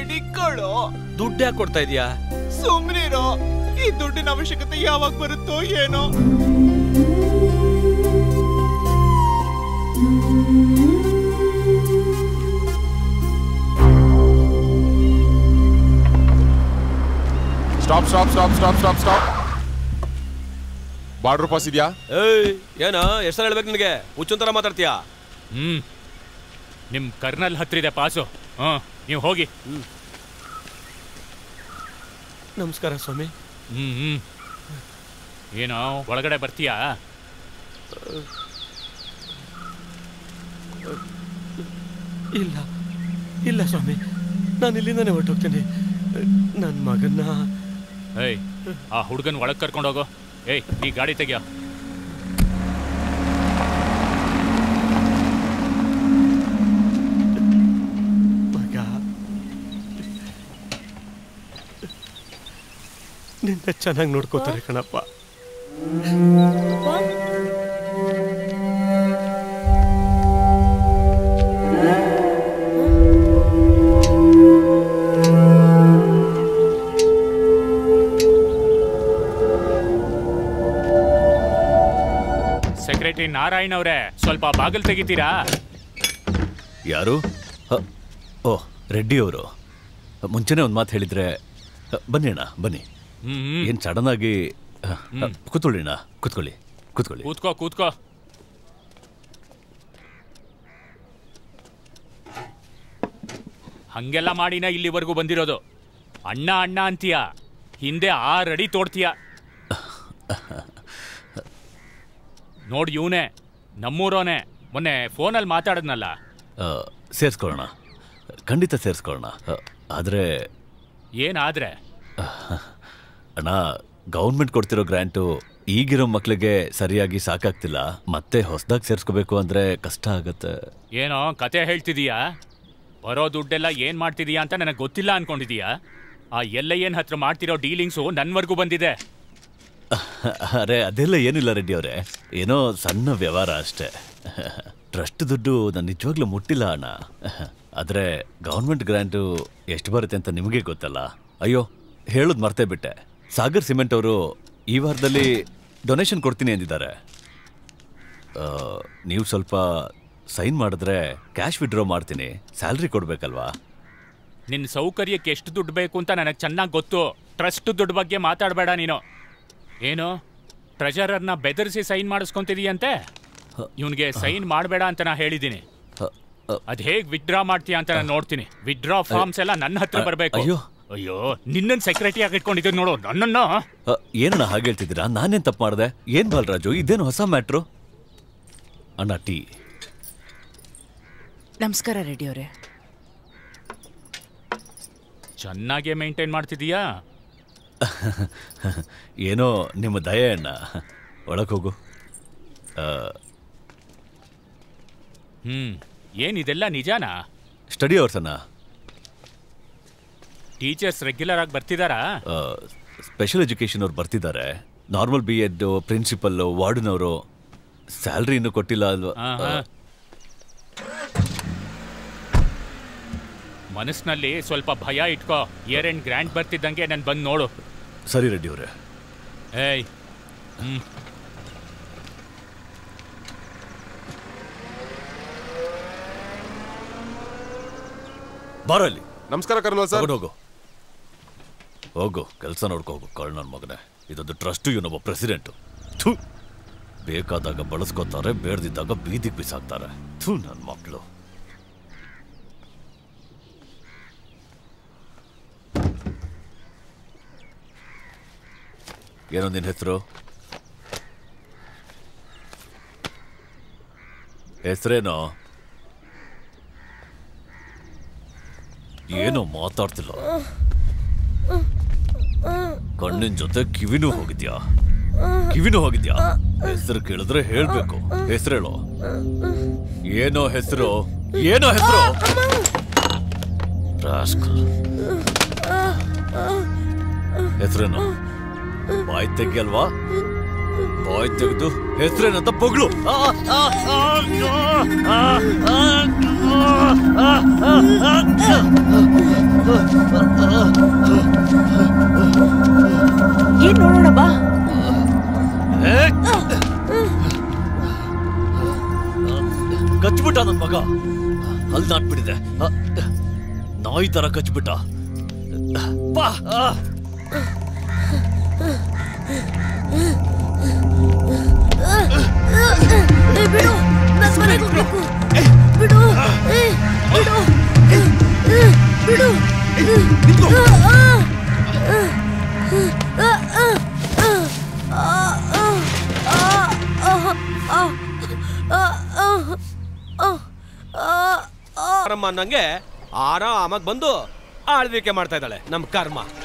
Ready ಕಳೋ ದುಡ್ಡು ಯಾಕೆ ಕೊಡ್ತಾ ಇದೀಯಾ ಸುಮ್ನಿರೋ ಈ ದುಡ್ಡಿನ ಅವಶ್ಯಕತೆ ಯಾವಾಗ ಬರುತ್ತೋ ಏನೋ stop stop stop stop stop stop border pass ಇದೆಯಾ ಏಯ್ ಏನ ಹೆಸರು ಹೇಳ್ಬೇಕು ನಿನಗೆ ಹುಚ್ಚುಂತರ ಮಾತಾಡ್ತೀಯಾ ಹ್ಮ್ ನಿಮ್ ಕರ್ನಲ್ ಹತ್ರ ಇದೆ ಪಾಸು ಹ್ಮ್ ನೀವು ಹೋಗಿ ನಮಸ್ಕಾರ ಸ್ವಾಮಿ ಹ್ಮ್ ಹ್ಮ್ ಏನೋ ಒಳಗಡೆ ಬರ್ತೀಯಾ ಇಲ್ಲ ಇಲ್ಲ ಸ್ವಾಮಿ ನಾನು ಇಲ್ಲಿಂದಾನೆ ಹೊರಟೋಗ್ತೀನಿ ನನ್ನ ಮಗನ್ನ ಏಯ್ ಆ ಹುಡುಗನ್ ಒಳಗ್ ಕರ್ಕೊಂಡು ಹೋಗೋ ಏಯ್ ನೀ ಗಾಡಿ ತೆಗಿಯೋ ಮಗ ನಿನ್ನ ಚೆನ್ನಾಗಿ ನೋಡ್ಕೋತಾರೆ ಕಣಪ್ಪ ಸೆಕ್ರೆಟರಿ ನಾರಾಯಣ್ ಅವರೇ ಸ್ವಲ್ಪ ಬಾಗಿಲು ತೆಗಿತೀರಾ ಯಾರು ಹ, ಓ ರೆಡ್ಡಿ ಅವರು ಮುಂಚೆನೆ ಒಂದು ಮಾತು ಹೇಳಿದ್ರೆ ಹ, ಬನ್ನಿ ಅಣ್ಣ ಬನ್ನಿ ಹ್ಮ್ ಏನು ಸಡನ್ ಆಗಿ ಹ, ಹ, ಕೂತ್ಕೊಳ್ಳಿ ಅಣ್ಣ ಕೂತ್ಕೊಳ್ಳಿ ಕೂತ್ಕೊಳ್ಳಿ ಕೂತ್ಕೋ ಕೂತ್ಕೋ ಹಂಗೆಲ್ಲ ಮಾಡಿನ ಇಲ್ಲಿವರೆಗೂ ಬಂದಿರೋದು ಅಣ್ಣ ಅಣ್ಣ ಅಂತೀಯ ಹಿಂದೆ ಆರು ಅಡಿ ತೋಡ್ತೀಯ ನೋಡ್ ಇವನೇ ನಮ್ಮೂರೋನೆ ಮೊನ್ನೆ ಫೋನಲ್ಲಿ ಮಾತಾಡದ್ನಲ್ಲ ಆ, ಸೇರ್ಸ್ಕೊಳ್ಳೋಣ ಖಂಡಿತ ಸೇರಿಸ್ಕೊಳ್ಳೋಣ ಆದರೆ ಏನಾದ್ರೆ ಅಣ್ಣ ಗೌರ್ಮೆಂಟ್ ಕೊಡ್ತಿರೋ ಗ್ರ್ಯಾಂಟು ಈಗಿರೋ ಮಕ್ಳಿಗೆ ಸರಿಯಾಗಿ ಸಾಕಾಗ್ತಿಲ್ಲ ಮತ್ತೆ ಹೊಸದಾಗಿ ಸೇರಿಸ್ಕೋಬೇಕು ಅಂದರೆ ಕಷ್ಟ ಆಗತ್ತೆ ಏನೋ ಕತೆ ಹೇಳ್ತಿದೀಯಾ ಬರೋ ದುಡ್ಡೆಲ್ಲ ಏನ್ ಮಾಡ್ತಿದೀಯಾ ಅಂತ ನನಗೆ ಗೊತ್ತಿಲ್ಲ ಅನ್ಕೊಂಡಿದೀಯಾ ಆ ಎಲ್ಲ ಏನ್ ಹತ್ರ ಮಾಡ್ತಿರೋ ಡೀಲಿಂಗ್ಸು ನನ್ವರ್ಗೂ ಬಂದಿದೆ ಅರೆ ಅದೆಲ್ಲ ಏನಿಲ್ಲ ರೆಡ್ಡಿ ಅವರೇ ಏನೋ ಸಣ್ಣ ವ್ಯವಹಾರ ಅಷ್ಟೇ ಟ್ರಸ್ಟ್ ದುಡ್ಡು ನಾನು ನಿಜವಾಗ್ಲೂ ಮುಟ್ಟಿಲ್ಲ ಅಣ್ಣ ಆದರೆ ಗೌರ್ಮೆಂಟ್ ಗ್ರ್ಯಾಂಟು ಎಷ್ಟು ಬರುತ್ತೆ ಅಂತ ನಿಮಗೆ ಗೊತ್ತಲ್ಲ ಅಯ್ಯೋ ಹೇಳೋದು ಮರ್ತೇ ಬಿಟ್ಟೆ ಸಾಗರ್ ಸಿಮೆಂಟ್ ಅವರು ಈ ವಾರದಲ್ಲಿ ಡೊನೇಷನ್ ಕೊಡ್ತೀನಿ ಅಂದಿದ್ದಾರೆ ಆ, ನೀವು ಸ್ವಲ್ಪ ಸೈನ್ ಮಾಡಿದ್ರೆ ಕ್ಯಾಶ್ ವಿಡ್ರಾ ಮಾಡ್ತೀನಿ ಸ್ಯಾಲ್ರಿ ಕೊಡಬೇಕಲ್ವಾ ನಿನ್ನ ಸೌಕರ್ಯಕ್ಕೆ ಎಷ್ಟು ದುಡ್ಡು ಬೇಕು ಅಂತ ನನಗೆ ಚೆನ್ನಾಗಿ ಗೊತ್ತು ಟ್ರಸ್ಟ್ ದುಡ್ಡು ಬಗ್ಗೆ ಮಾತಾಡಬೇಡ ನೀನು ಏನು ಟ್ರೆಜರರ್ನ ಬೆದರಿಸಿ ಸೈನ್ ಮಾಡಿಸ್ಕೊಂತಿದೀಯಂತೆ ಇವನಿಗೆ ಸೈನ್ ಮಾಡಬೇಡ ಅಂತ ನಾ ಹೇಳಿದ್ದೀನಿ ಅದ್ ಹೇಗ್ ವಿಡ್ರಾ ಮಾಡ್ತೀಯ ಅಂತ ನಾನು ನೋಡ್ತೀನಿ ವಿಡ್ರಾ ಫಾರ್ಮ್ಸ್ ಎಲ್ಲ ನನ್ನ ಹತ್ರ ಅ- ಬರಬೇಕು ಅಯ್ಯೋ. ಅಯ್ಯೋ ನಿನ್ನನ್ ಸೆಕ್ರೆಟರಿ ಆಗಿ ಇಟ್ಕೊಂಡಿದ್ದೀನಿ ನೋಡು ನನ್ನನ್ನ ಆ, ಏನಣ್ಣ ಹಾಗೆ ಹೇಳ್ತಿದ್ದೀರಾ ನಾನೇನು ತಪ್ಪು ಮಾಡಿದೆ ಏನು ಬಾಲರಾಜು ಇದೇನು ಹೊಸ ಮ್ಯಾಟ್ರು ಅಣ್ಣ ಟೀ ನಮಸ್ಕಾರ ರೆಡ್ಡಿ ಅವರೇ ಚೆನ್ನಾಗೇ ಮೇಂಟೈನ್ ಮಾಡ್ತಿದೀಯಾ ಏನೋ ನಿಮ್ಮ ದಯೆ ಅಣ್ಣ ಒಳಗೆ ಹೋಗು ಆ, ಹ್ಮ್ ಏನ್ ಇದೆಲ್ಲ ನಿಜಾನಾ ಸ್ಟಡಿ ಅವರ್ಸ್ ಅಣ್ಣ ಟೀಚರ್ಸ್ ರೆಗ್ಯುಲರ್ ಆಗಿ ಬರ್ತಿದಾರಾ ಆ, ಸ್ಪೆಷಲ್ ಎಜುಕೇಷನ್ ಅವ್ರು ಬರ್ತಿದ್ದಾರೆ ನಾರ್ಮಲ್ ಬಿ ಎಡ್ ಪ್ರಿನ್ಸಿಪಲ್ಲು ವಾರ್ಡನವರು ಸ್ಯಾಲ್ರಿ ಇನ್ನೂ ಕೊಟ್ಟಿಲ್ಲ ಅಲ್ವಾ ಆಹಾ. ಮನಸ್ಸಿನಲ್ಲಿ ಸ್ವಲ್ಪ ಭಯ ಇಟ್ಕೋ ಇಯರ್ ಎಂಡ್ ಗ್ರ್ಯಾಂಡ್ ಬರ್ತಿದ್ದಂಗೆ ನಾನು ಬಂದು ನೋಡು ಸರಿ ರೆಡ್ಡಿ ಅವರೇ ಏಯ್ ಹ್ಮ್ ಬಾರೋ ಅಲ್ಲಿ ನಮಸ್ಕಾರ ಕರ್ನಲ್ ಸರ್ ಹೋಗು ಹೋಗು ಕೆಲಸ ನೋಡ್ಕೊ ಹೋಗು ಕಳ್ ನನ್ನ ಮಗನೇ ಇದೊಂದು ಟ್ರಸ್ಟ್ ಇವನೊಬ್ಬ ಪ್ರೆಸಿಡೆಂಟು ಥೂ ಬೇಕಾದಾಗ ಬಳಸ್ಕೊತಾರೆ ಬೇಡದಿದ್ದಾಗ ಬೀದಿಗೆ ಬಿಸಾಕ್ತಾರೆ ಥೂ ನನ್ನ ಮಕ್ಕಳು ಏನೋ ನಿನ್ನ ಹೆಸರು ಹೆಸರೇನೋ ಏನೋ ಮಾತಾಡ್ತಿಲ್ಲ ಕಣ್ಣಿನ ಜೊತೆ ಕಿವಿನೂ ಹೋಗಿದ್ಯಾ ಕಿವಿನೂ ಹೋಗಿದ್ಯಾ ಹೆಸರು ಕೇಳಿದ್ರೆ ಹೇಳ್ಬೇಕು ಹೆಸರೇಳು ಏನೋ ಹೆಸರು ಏನೋ ಹೆಸರು ಹೆಸರೇನು ಬಾಯ್ ತೆಗಿಯಲ್ವಾ ಬಾಯ್ ತೆಗೆದು ಹೆಸರೇನಂತ ಬೊಗಳು ಆ, ಆ, ಆ, ಆ, ಆ, ಆ, ಆ, ಏನ್ ನೋಡೋಣ ಬಾ ಕಚ್ಬಿಟ್ಟ ನನ್ ಮಗ ಅಲ್ಲಿ ನಾಟ್ಬಿಟ್ಟಿದೆ ಆ, ನಾಯಿ ತರ ಕಚ್ಬಿಟ್ಟ ಬಾ ಆ. ಏ, ಬಿಡು ನನ್ ಮನೆಗೆ ಹೋಗ್ಬೇಕು ಬಿಡು ಏ, ಬಿಡು ಏ, ಏ, ಬಿಡು ಆ, ಆ, ಆ, ಆ, ಆ, ಆ, ಆ, ಆ, ಆ, ಆ, ಆ, ಆ, ಆ, ಆ. ಆರಮ್ಮ ಅನ್ನಂಗೆ ಆರಾಮಾಗಿ ಬಂದು ಆಳ್ವಿಕೆ ಮಾಡ್ತಾ ಇದ್ದಾಳೆ ನಮ್ ಕರ್ಮ